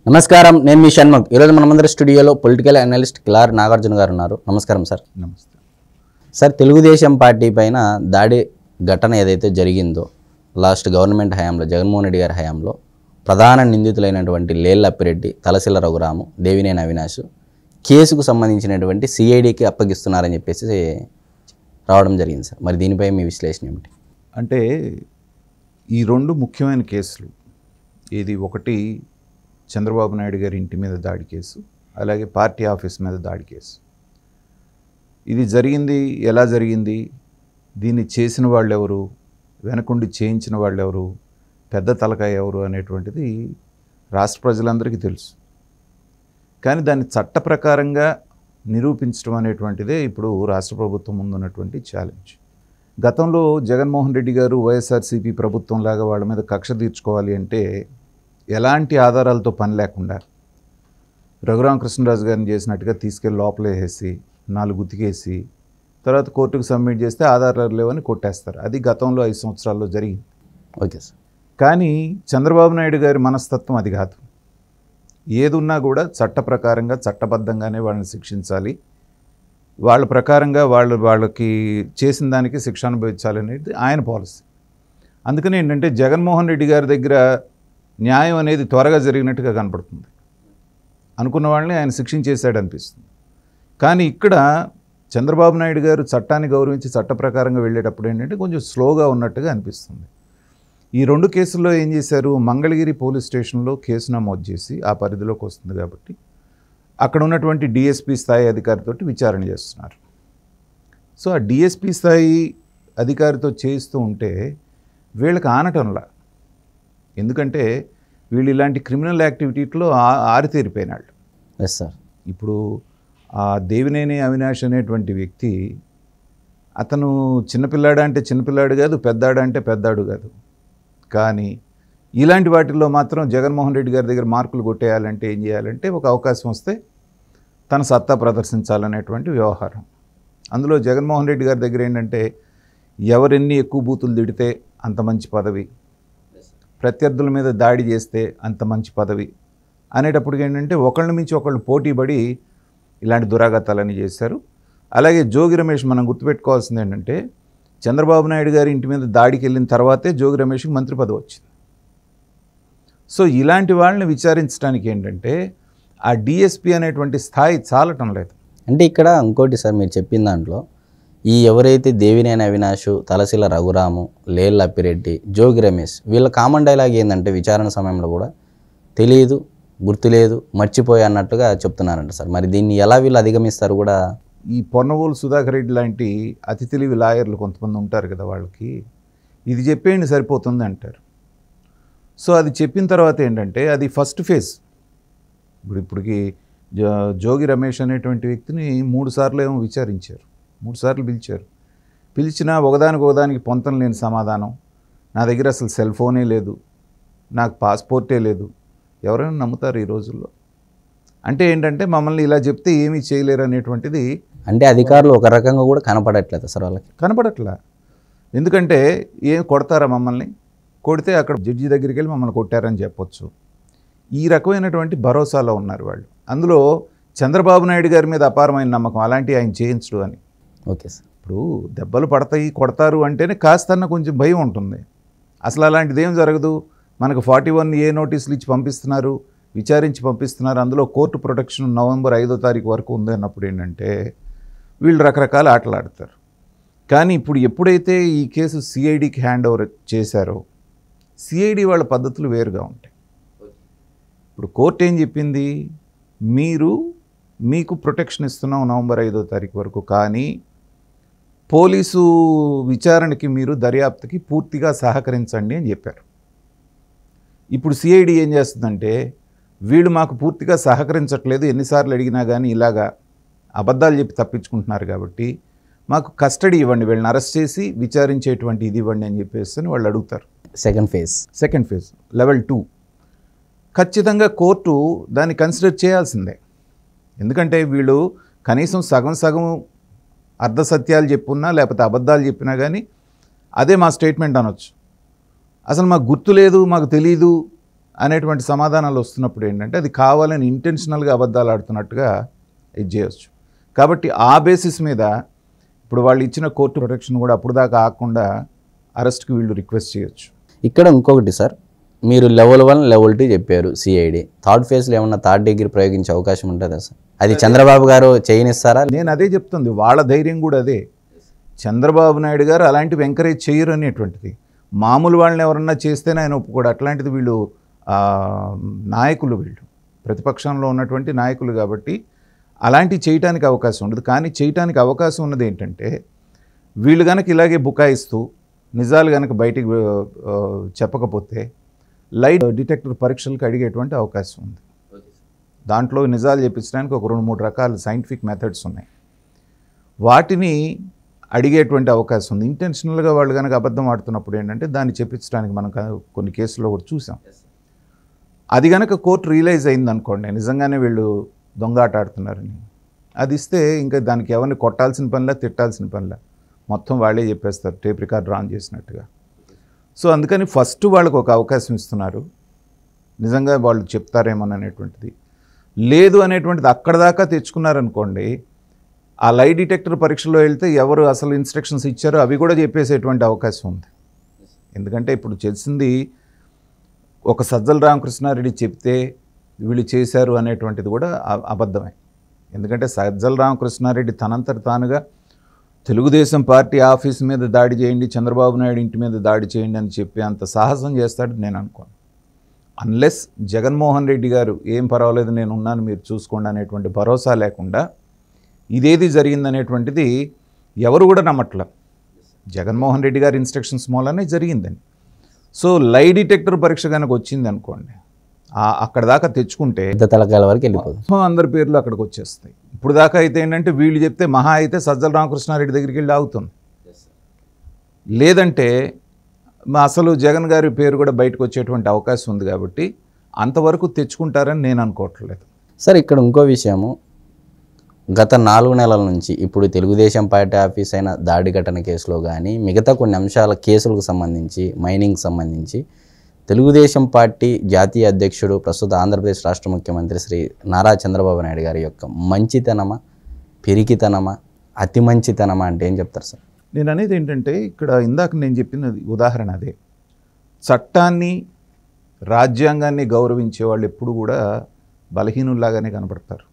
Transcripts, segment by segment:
నమస్కారం నేను మీ షణ్ముఖ్ ఈరోజు మనమందరి స్టూడియోలో పొలిటికల్ అనలిస్ట్ కిలార్ నాగార్జున గారు ఉన్నారు నమస్కారం సార్ నమస్తే సార్ తెలుగుదేశం పార్టీ పైన దాడి ఘటన ఏదైతే జరిగిందో లాస్ట్ గవర్నమెంట్ హయాంలో జగన్మోహన్ రెడ్డి గారి హయాంలో ప్రధాన నిందితులైనటువంటి లేల్ అప్పిరెడ్డి తలసిల్ల రఘురాము దేవినేని అవినాష్ కేసుకు సంబంధించినటువంటి సిఐడికి అప్పగిస్తున్నారని చెప్పేసి రావడం జరిగింది సార్ మరి దీనిపై మీ విశ్లేషణ ఏమిటి అంటే ఈ రెండు ముఖ్యమైన కేసులు ఇది ఒకటి చంద్రబాబు నాయుడు గారి ఇంటి మీద దాడి కేసు అలాగే పార్టీ ఆఫీస్ మీద దాడి కేసు ఇది జరిగింది ఎలా జరిగింది దీన్ని చేసిన వాళ్ళు ఎవరు వెనకుండి చేయించిన వాళ్ళు ఎవరు పెద్ద తలకాయ ఎవరు అనేటువంటిది రాష్ట్ర ప్రజలందరికీ తెలుసు కానీ దాన్ని చట్ట ప్రకారంగా నిరూపించడం అనేటువంటిదే ఇప్పుడు రాష్ట్ర ప్రభుత్వం ముందున్నటువంటి ఛాలెంజ్ గతంలో జగన్మోహన్ రెడ్డి గారు వైఎస్ఆర్సీపీ ప్రభుత్వం లాగా వాళ్ళ మీద కక్ష తీర్చుకోవాలి అంటే ఎలాంటి ఆధారాలతో పని లేకుండా రఘురామకృష్ణరాజు గారిని చేసినట్టుగా తీసుకెళ్ళి లోపల వేసేసి నాలుగు ఉతికేసి తర్వాత కోర్టుకు సబ్మిట్ చేస్తే ఆధారాలు లేవని కొట్టేస్తారు అది గతంలో ఐదు సంవత్సరాల్లో జరిగింది ఓకే సార్ కానీ చంద్రబాబు నాయుడు గారి మనస్తత్వం అది కాదు ఏదున్నా కూడా చట్ట ప్రకారంగా చట్టబద్ధంగానే వాళ్ళని శిక్షించాలి వాళ్ళ ప్రకారంగా వాళ్ళు వాళ్ళకి చేసిన దానికి శిక్ష అనుభవించాలి అనేది ఆయన పాలసీ అందుకని ఏంటంటే జగన్మోహన్ రెడ్డి గారి దగ్గర న్యాయం అనేది త్వరగా జరిగినట్టుగా కనపడుతుంది అనుకున్న వాళ్ళని ఆయన శిక్షించేశాడు అనిపిస్తుంది కానీ ఇక్కడ చంద్రబాబు నాయుడు గారు చట్టాన్ని గౌరవించి చట్ట ప్రకారంగా వెళ్ళేటప్పుడు ఏంటంటే కొంచెం స్లోగా ఉన్నట్టుగా అనిపిస్తుంది ఈ రెండు కేసుల్లో ఏం చేశారు మంగళగిరి పోలీస్ స్టేషన్లో కేసు నమోదు చేసి ఆ పరిధిలోకి వస్తుంది కాబట్టి అక్కడ ఉన్నటువంటి డిఎస్పి స్థాయి అధికారితోటి విచారణ చేస్తున్నారు సో ఆ డిఎస్పి స్థాయి అధికారితో చేయిస్తూ ఉంటే వీళ్ళకి ఆనటంలా ఎందుకంటే వీళ్ళు ఇలాంటి క్రిమినల్ యాక్టివిటీలో ఆ- ఆరితేరిపోయినాళ్ళు ఎస్ సార్ ఇప్పుడు ఆ దేవినేని అవినాష్ అనేటువంటి వ్యక్తి అతను చిన్నపిల్లాడు అంటే చిన్నపిల్లాడు కాదు పెద్దాడు అంటే పెద్దాడు కాదు కానీ ఇలాంటి వాటిల్లో మాత్రం జగన్మోహన్ రెడ్డి గారి దగ్గర మార్కులు కొట్టేయాలంటే ఏం చేయాలంటే ఒక అవకాశం వస్తే తన సత్తా ప్రదర్శించాలనేటువంటి వ్యవహారం అందులో జగన్మోహన్ రెడ్డి గారి దగ్గర ఏంటంటే ఎవరెన్ని ఎక్కువ బూతులు తిడితే అంత మంచి పదవి ప్రత్యర్థుల మీద దాడి చేస్తే అంత మంచి పదవి అనేటప్పటికి ఏంటంటే ఒకళ్ళ మించి ఒకళ్ళు పోటీ పడి ఇలాంటి దురాఘాతాలని చేశారు అలాగే జోగి రమేష్ మనం గుర్తుపెట్టుకోవాల్సింది ఏంటంటే చంద్రబాబు నాయుడు గారి ఇంటి మీద దాడికి వెళ్ళిన తర్వాతే జోగి రమేష్కి మంత్రి పదవి వచ్చింది సో ఇలాంటి వాళ్ళని విచారించడానికి ఏంటంటే ఆ డిఎస్పి అనేటువంటి స్థాయి చాలటం లేదు అంటే ఇక్కడ ఇంకోటి సార్ మీరు చెప్పిన దాంట్లో ఈ ఎవరైతే దేవినేని అవినాష్ తలసిల రఘురాము లేల్ అప్పిరెడ్డి జోగి రమేష్ వీళ్ళ కామన్ డైలాగ్ ఏంటంటే విచారణ సమయంలో కూడా తెలియదు గుర్తులేదు మర్చిపోయి అన్నట్టుగా చెప్తున్నారంట సార్ మరి దీన్ని ఎలా వీళ్ళు అధిగమిస్తారు కూడా ఈ పొన్నవోలు సుధాకర్ రెడ్డి లాంటి అతి తెలివి లాయర్లు కొంతమంది ఉంటారు కదా వాళ్ళకి ఇది చెప్పేయండి సరిపోతుంది అంటారు సో అది చెప్పిన తర్వాత ఏంటంటే అది ఫస్ట్ ఫేజ్ ఇప్పుడు ఇప్పటికి జో జోగి రమేష్ అనేటువంటి వ్యక్తిని మూడు సార్లు ఏమో విచారించారు మూడు సార్లు పిలిచారు పిలిచినా ఒకదానికి ఒకదానికి పొంతం లేని సమాధానం నా దగ్గర అసలు సెల్ ఫోనే లేదు నాకు పాస్పోర్టే లేదు ఎవరైనా నమ్ముతారు ఈ రోజుల్లో అంటే ఏంటంటే మమ్మల్ని ఇలా చెప్తే ఏమీ చేయలేరు అనేటువంటిది అంటే అధికారులు ఒక రకంగా కూడా కనపడట్లేదు సార్ వాళ్ళకి కనపడట్లా ఎందుకంటే ఏం కొడతారా మమ్మల్ని కొడితే అక్కడ జడ్జి దగ్గరికి వెళ్ళి మమ్మల్ని కొట్టారని చెప్పొచ్చు ఈ రకమైనటువంటి భరోసాలో ఉన్నారు వాళ్ళు అందులో చంద్రబాబు నాయుడు గారి మీద అపారమైన నమ్మకం అలాంటి ఆయన చేయించడు అని ఓకే సార్ ఇప్పుడు దెబ్బలు పడతాయి కొడతారు అంటేనే కాస్తన్న కొంచెం భయం ఉంటుంది అసలు అలాంటిది ఏం జరగదు మనకు ఫార్టీ వన్ ఏ నోటీసులు ఇచ్చి పంపిస్తున్నారు విచారించి పంపిస్తున్నారు అందులో కోర్టు ప్రొటెక్షన్ నవంబర్ ఐదో తారీఖు వరకు ఉంది అన్నప్పుడు ఏంటంటే వీళ్ళు రకరకాల ఆటలు ఆడతారు కానీ ఇప్పుడు ఎప్పుడైతే ఈ కేసు సిఐడికి హ్యాండ్ ఓవర్ చేశారో సిఐడి వాళ్ళ పద్ధతులు వేరుగా ఉంటాయి ఇప్పుడు కోర్టు ఏం చెప్పింది మీరు మీకు ప్రొటెక్షన్ ఇస్తున్నాం నవంబర్ ఐదో తారీఖు వరకు కానీ పోలీసు విచారణకి మీరు దర్యాప్తుకి పూర్తిగా సహకరించండి అని చెప్పారు ఇప్పుడు సిఐడి ఏం చేస్తుందంటే వీళ్ళు మాకు పూర్తిగా సహకరించట్లేదు ఎన్నిసార్లు అడిగినా కానీ ఇలాగా అబద్ధాలు చెప్పి తప్పించుకుంటున్నారు కాబట్టి మాకు కస్టడీ ఇవ్వండి వీళ్ళని అరెస్ట్ చేసి విచారించేటువంటి ఇది ఇవ్వండి అని చెప్పేసి అని వాళ్ళు అడుగుతారు second phase second phase level two ఖచ్చితంగా కోర్టు దాన్ని కన్సిడర్ చేయాల్సిందే ఎందుకంటే వీళ్ళు కనీసం సగం సగం అర్ధ సత్యాలు చెప్పున్నా లేకపోతే అబద్ధాలు చెప్పినా కానీ అదే మా స్టేట్మెంట్ అనొచ్చు అసలు మాకు గుర్తు లేదు మాకు తెలీదు అనేటువంటి సమాధానాలు వస్తున్నప్పుడు ఏంటంటే అది కావాలని ఇంటెన్షనల్గా అబద్ధాలు ఆడుతున్నట్టుగా ఇది చేయొచ్చు కాబట్టి ఆ బేసిస్ మీద ఇప్పుడు వాళ్ళు ఇచ్చిన కోర్టు ప్రొటెక్షన్ కూడా అప్పుడు దాకా ఆగకుండా అరెస్ట్కి వీళ్ళు రిక్వెస్ట్ చేయొచ్చు ఇక్కడ ఇంకొకటి సార్ మీరు లెవెల్ వన్ లెవెల్ టూ చెప్పారు సిఐడి థర్డ్ ఫేజ్లో ఏమన్నా థర్డ్ డిగ్రీ ప్రయోగించే అవకాశం ఉంటుందా సార్ అది చంద్రబాబు గారు చేయనిస్తారా నేను అదే చెప్తుంది వాళ్ళ ధైర్యం కూడా అదే చంద్రబాబు నాయుడు గారు అలాంటివి ఎంకరేజ్ చేయరు అనేటువంటిది మామూలు వాళ్ళని ఎవరన్నా చేస్తేనే ఆయన ఒప్పుకోడు అట్లాంటిది వీళ్ళు ఆ, నాయకులు వీళ్ళు ప్రతిపక్షంలో ఉన్నటువంటి నాయకులు కాబట్టి అలాంటివి చేయటానికి అవకాశం ఉండదు కానీ చేయటానికి అవకాశం ఉన్నది ఏంటంటే వీళ్ళు కనుక ఇలాగే బుకాయిస్తూ నిజాలు కనుక బయటికి ఆ, చెప్పకపోతే లైట్ డిటెక్టర్ పరీక్షలకు అడిగేటువంటి అవకాశం ఉంది దాంట్లో నిజాలు చెప్పించడానికి ఒక రెండు మూడు రకాల సైంటిఫిక్ మెథడ్స్ ఉన్నాయి వాటిని అడిగేటువంటి అవకాశం ఉంది ఇంటెన్షనల్గా వాళ్ళు కనుక అబద్ధం ఆడుతున్నప్పుడు ఏంటంటే దాన్ని చెప్పించడానికి మనం క- కొన్ని కేసుల్లో కూడా చూసాం అది కనుక కోర్టు రియలైజ్ అయింది అనుకోండి నిజంగానే వీళ్ళు దొంగాట ఆడుతున్నారని అది ఇస్తే ఇంకా దానికి ఎవరిని కొట్టాల్సిన పనిలా తిట్టాల్సిన పనిలా మొత్తం వాళ్ళే చెప్పేస్తారు టేప్ రికార్డ్ రాన్ చేసినట్టుగా సో అందుకని ఫస్ట్ వాళ్ళకు ఒక అవకాశం ఇస్తున్నారు నిజంగా వాళ్ళు చెప్తారేమో అనేటువంటిది లేదు అనేటువంటిది అక్కడ దాకా తెచ్చుకున్నారనుకోండి ఆ లై డిటెక్టర్ పరీక్షలో వెళ్తే ఎవరు అసలు ఇన్స్ట్రక్షన్స్ ఇచ్చారో అవి కూడా చెప్పేసేటువంటి అవకాశం ఉంది ఎందుకంటే ఇప్పుడు తెలిసింది ఒక సజ్జల రామకృష్ణారెడ్డి చెప్తే వీళ్ళు చేశారు అనేటువంటిది కూడా అ- అబద్ధమే ఎందుకంటే సజ్జల రామకృష్ణారెడ్డి తనంతట తానుగా తెలుగుదేశం పార్టీ ఆఫీస్ మీద దాడి చేయండి చంద్రబాబు నాయుడు ఇంటి మీద దాడి చేయండి అని చెప్పి అంత సాహసం చేస్తాడు నేను అనుకోను అన్లెస్ జగన్మోహన్ రెడ్డి గారు ఏం పర్వాలేదు నేను ఉన్నాను మీరు చూసుకోండి అనేటువంటి భరోసా లేకుండా ఇదేది జరిగిందనేటువంటిది ఎవరు కూడా నమ్మట్ల జగన్మోహన్ రెడ్డి గారి ఇన్స్ట్రక్షన్స్ మూలనే జరిగిందని సో లై డిటెక్టర్ పరీక్ష కనుక వచ్చింది అనుకోండి ఆ- అక్కడ దాకా తెచ్చుకుంటే పెద్ద తలకాయల వరకు వెళ్ళిపోతుంది మొత్తం అందరి పేర్లు అక్కడికి వచ్చేస్తాయి ఇప్పుడు దాకా అయితే ఏంటంటే వీళ్ళు చెప్తే మహా అయితే సజ్జల రామకృష్ణారెడ్డి దగ్గరికి వెళ్ళి ఆగుతుంది లేదంటే మా అసలు జగన్ గారి పేరు కూడా బయటకు వచ్చేటువంటి అవకాశం ఉంది కాబట్టి అంతవరకు తెచ్చుకుంటారని నేను అనుకోవట్లేదు సార్ ఇక్కడ ఇంకో విషయము గత నాలుగు నెలల నుంచి ఇప్పుడు తెలుగుదేశం పార్టీ ఆఫీస్ అయిన దాడి ఘటన కేసులో కానీ మిగతా కొన్ని అంశాల కేసులకు సంబంధించి మైనింగ్ సంబంధించి తెలుగుదేశం పార్టీ జాతీయ అధ్యక్షుడు ప్రస్తుత ఆంధ్రప్రదేశ్ రాష్ట్ర ముఖ్యమంత్రి శ్రీ నారా చంద్రబాబు నాయుడు గారి యొక్క మంచితనమా పెరిగితనమా అతి మంచితనమా అంటే ఏం చెప్తారు సార్ నేను అనేది ఏంటంటే ఇక్కడ ఇందాక నేను చెప్పిన ఉదాహరణ అదే చట్టాన్ని రాజ్యాంగాన్ని గౌరవించే వాళ్ళు ఎప్పుడు కూడా బలహీనుల్లాగానే కనపడతారు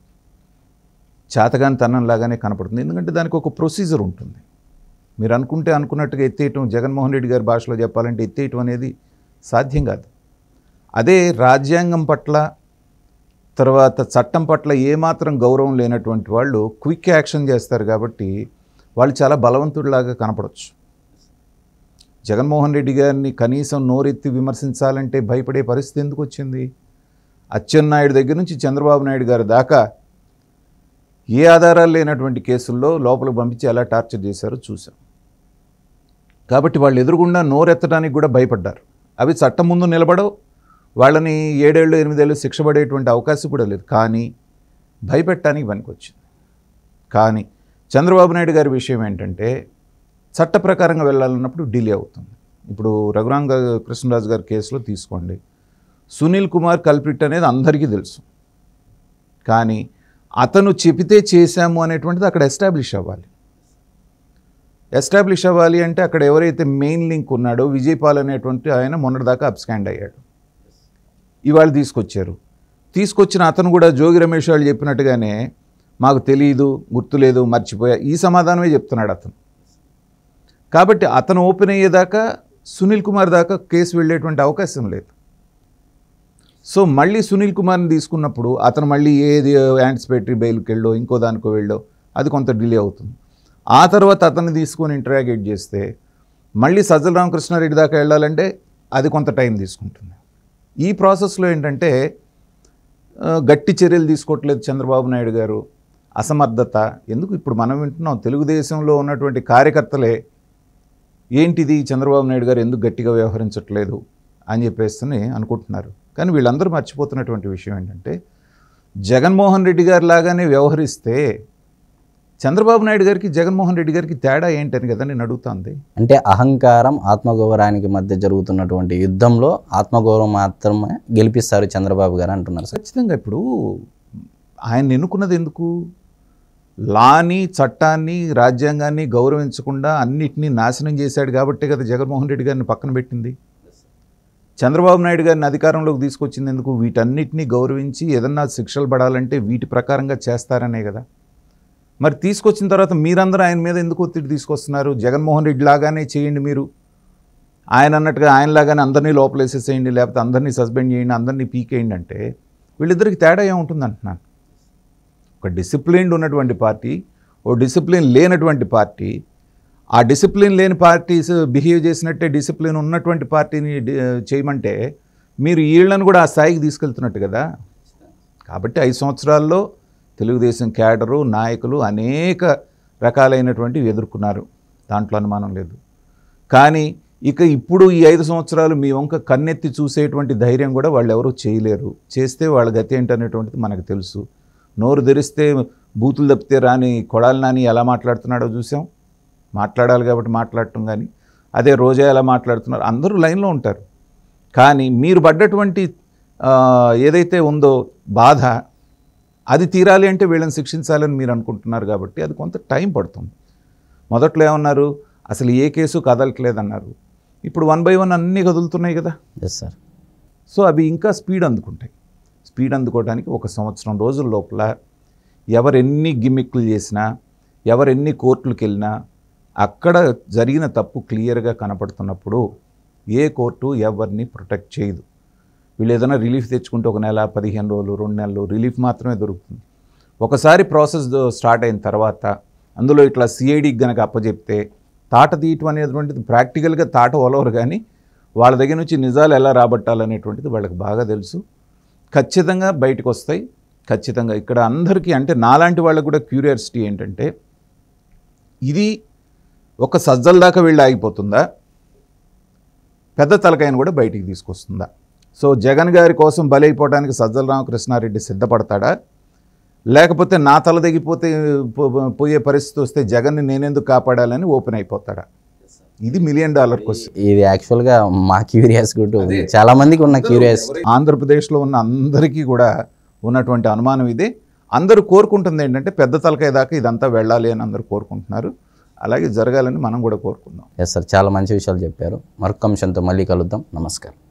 చేతగాని తనంలాగానే కనపడుతుంది ఎందుకంటే దానికి ఒక ప్రొసీజర్ ఉంటుంది మీరు అనుకుంటే అనుకున్నట్టుగా ఎత్తేయటం జగన్మోహన్ రెడ్డి గారి భాషలో చెప్పాలంటే ఎత్తేయటం అనేది సాధ్యం కాదు అదే రాజ్యాంగం పట్ల తర్వాత చట్టం పట్ల ఏమాత్రం గౌరవం లేనటువంటి వాళ్ళు క్విక్ యాక్షన్ చేస్తారు కాబట్టి వాళ్ళు చాలా బలవంతుడిలాగా కనపడవచ్చు జగన్మోహన్ రెడ్డి గారిని కనీసం నోరెత్తి విమర్శించాలంటే భయపడే పరిస్థితి ఎందుకు వచ్చింది అచ్చెన్నాయుడు దగ్గర నుంచి చంద్రబాబు నాయుడు గారి దాకా ఏ ఆధారాలు లేనటువంటి కేసుల్లో లోపలికి పంపించి ఎలా టార్చర్ చేశారో చూసాం కాబట్టి వాళ్ళు ఎదురుగుండా నోరెత్తడానికి కూడా భయపడ్డారు అవి చట్టం ముందు నిలబడవు వాళ్ళని ఏడేళ్ళు ఎనిమిదేళ్ళు శిక్ష పడేటువంటి అవకాశం కూడా లేదు కానీ భయపెట్టడానికి పనికొచ్చింది కానీ చంద్రబాబు నాయుడు గారి విషయం ఏంటంటే చట్ట ప్రకారంగా వెళ్ళాలన్నప్పుడు డిలే అవుతుంది ఇప్పుడు రఘురాంగ కృష్ణరాజు గారి కేసులో తీసుకోండి సునీల్ కుమార్ కల్పిట్ అనేది అందరికీ తెలుసు కానీ అతను చెబితే చేశాము అనేటువంటిది అక్కడ ఎస్టాబ్లిష్ అవ్వాలి ఎస్టాబ్లిష్ అవ్వాలి అంటే అక్కడ ఎవరైతే మెయిన్ లింక్ ఉన్నాడో విజయపాల్ అనేటువంటి ఆయన మొన్నటిదాకా అబ్స్కాండ్ అయ్యాడు ఇవాళ తీసుకొచ్చారు తీసుకొచ్చిన అతను కూడా జోగి రమేష్ వాళ్ళు చెప్పినట్టుగానే మాకు తెలియదు గుర్తులేదు మర్చిపోయా ఈ సమాధానమే చెప్తున్నాడు అతను కాబట్టి అతను ఓపెన్ అయ్యేదాకా సునీల్ కుమార్ దాకా కేసు వెళ్ళేటువంటి అవకాశం లేదు సో మళ్ళీ సునీల్ కుమార్ని తీసుకున్నప్పుడు అతను మళ్ళీ ఏది యాంటిసిపేటరీ బెయిల్కి వెళ్ళో ఇంకో దానికో వెళ్ళో అది కొంత డిలే అవుతుంది ఆ తర్వాత అతన్ని తీసుకొని ఇంటరాగేట్ చేస్తే మళ్ళీ సజ్జల రామకృష్ణారెడ్డి దాకా వెళ్ళాలంటే అది కొంత టైం తీసుకుంటుంది ఈ ప్రాసెస్లో ఏంటంటే ఆ, గట్టి చర్యలు తీసుకోవట్లేదు చంద్రబాబు నాయుడు గారు అసమర్థత ఎందుకు ఇప్పుడు మనం వింటున్నాం తెలుగుదేశంలో ఉన్నటువంటి కార్యకర్తలే ఏంటిది చంద్రబాబు నాయుడు గారు ఎందుకు గట్టిగా వ్యవహరించట్లేదు అని చెప్పేసి అనుకుంటున్నారు కానీ వీళ్ళందరూ మర్చిపోతున్నటువంటి విషయం ఏంటంటే జగన్మోహన్ రెడ్డి గారి లాగానే వ్యవహరిస్తే చంద్రబాబు నాయుడు గారికి జగన్మోహన్ రెడ్డి గారికి తేడా ఏంటని కదా నేను అడుగుతాంది అంటే అహంకారం ఆత్మగౌరవానికి మధ్య జరుగుతున్నటువంటి యుద్ధంలో ఆత్మగౌరవం మాత్రమే గెలిపిస్తారు చంద్రబాబు గారు అంటున్నారు సార్ ఖచ్చితంగా ఇప్పుడు ఆయన ఎన్నుకున్నది ఎందుకు లాని చట్టాన్ని రాజ్యాంగాన్ని గౌరవించకుండా అన్నిటినీ నాశనం చేశాడు కాబట్టే కదా జగన్మోహన్ రెడ్డి గారిని పక్కన పెట్టింది చంద్రబాబు నాయుడు గారిని అధికారంలోకి తీసుకొచ్చింది ఎందుకు వీటన్నిటినీ గౌరవించి ఏదన్నా శిక్షలు పడాలంటే వీటి ప్రకారంగా చేస్తారనే కదా మరి తీసుకొచ్చిన తర్వాత మీరందరూ ఆయన మీద ఎందుకు ఒత్తిడి తీసుకొస్తున్నారు జగన్మోహన్ రెడ్డి లాగానే చేయండి మీరు ఆయన అన్నట్టుగా ఆయనలాగానే అందరినీ లోపలేసేసేయండి లేకపోతే అందరినీ సస్పెండ్ చేయండి అందరినీ పీకేయండి అంటే వీళ్ళిద్దరికి తేడా ఏముంటుంది అంటున్నాను ఒక డిసిప్లిన్డ్ ఉన్నటువంటి పార్టీ ఓ డిసిప్లిన్ లేనటువంటి పార్టీ ఆ డిసిప్లిన్ లేని పార్టీస్ బిహేవ్ చేసినట్టే డిసిప్లిన్ ఉన్నటువంటి పార్టీని డి- చేయమంటే మీరు వీళ్ళని కూడా ఆ స్థాయికి తీసుకెళ్తున్నట్టు కదా కాబట్టి ఐదు సంవత్సరాల్లో తెలుగుదేశం క్యాడరు నాయకులు అనేక రకాలైనటువంటివి ఎదుర్కొన్నారు దాంట్లో అనుమానం లేదు కానీ ఇక ఇప్పుడు ఈ ఐదు సంవత్సరాలు మీ వంక కన్నెత్తి చూసేటువంటి ధైర్యం కూడా వాళ్ళు ఎవరూ చేయలేరు చేస్తే వాళ్ళ గతి ఏంటనేటువంటిది మనకు తెలుసు నోరు తెరిస్తే బూతులు తప్పితే రాని కొడాలి నాని ఎలా మాట్లాడుతున్నాడో చూసాం మాట్లాడాలి కాబట్టి మాట్లాడటం కానీ అదే రోజా ఎలా మాట్లాడుతున్నారు అందరూ లైన్లో ఉంటారు కానీ మీరు పడ్డటువంటి ఆ, ఏదైతే ఉందో బాధ అది తీరాలి అంటే వీళ్ళని శిక్షించాలని మీరు అనుకుంటున్నారు కాబట్టి అది కొంత టైం పడుతుంది మొదట్లో ఏమన్నారు అసలు ఏ కేసు కదలట్లేదన్నారు ఇప్పుడు వన్ బై వన్ అన్నీ కదులుతున్నాయి కదా ఎస్ సార్ సో అవి ఇంకా స్పీడ్ అందుకుంటాయి స్పీడ్ అందుకోవడానికి ఒక సంవత్సరం రోజుల లోపల ఎవరెన్ని గిమ్మిక్లు చేసినా ఎవరెన్ని కోర్టులకు వెళ్ళినా అక్కడ జరిగిన తప్పు క్లియర్గా కనపడుతున్నప్పుడు ఏ కోర్టు ఎవరిని ప్రొటెక్ట్ చేయదు వీళ్ళు ఏదైనా రిలీఫ్ తెచ్చుకుంటే ఒక నెల పదిహేను రోజులు రెండు నెలలు రిలీఫ్ మాత్రమే దొరుకుతుంది ఒకసారి ప్రాసెస్ స్టార్ట్ అయిన తర్వాత అందులో ఇట్లా సిఐడికి గనక అప్పచెప్తే తాట తీయటం అనేటువంటిది ప్రాక్టికల్గా తాట ఒలవరు కానీ వాళ్ళ దగ్గర నుంచి నిజాలు ఎలా రాబట్టాలనేటువంటిది వాళ్ళకి బాగా తెలుసు ఖచ్చితంగా బయటకు వస్తాయి ఖచ్చితంగా ఇక్కడ అందరికీ అంటే నాలాంటి వాళ్ళకు కూడా క్యూరియాసిటీ ఏంటంటే ఇది ఒక సజ్జల దాకా వెళ్ళి ఆగిపోతుందా పెద్ద తలకాయను కూడా బయటికి తీసుకొస్తుందా సో జగన్ గారి కోసం బలైపోవడానికి సజ్జల రామకృష్ణారెడ్డి సిద్ధపడతాడా లేకపోతే నా తల తెగిపోతే పో- పోయే పరిస్థితి వస్తే జగన్ని నేనెందుకు కాపాడాలని ఓపెన్ అయిపోతాడా ఇది మిలియన్ డాలర్ క్వశ్చన్ ఇది యాక్చువల్గా మా క్యూరియాస్ కూడా ఉంది చాలా మందికి ఉన్న క్యూరియాస్ ఆంధ్రప్రదేశ్లో ఉన్న అందరికీ కూడా ఉన్నటువంటి అనుమానం ఇదే అందరూ కోరుకుంటుంది ఏంటంటే పెద్ద తలకాయ దాకా ఇదంతా వెళ్ళాలి అని అందరూ కోరుకుంటున్నారు అలాగే జరగాలని మనం కూడా కోరుకుందాం ఎస్ సార్ చాలా మంచి విషయాలు చెప్పారు మరొక అంశంతో మళ్ళీ కలుద్దాం నమస్కారం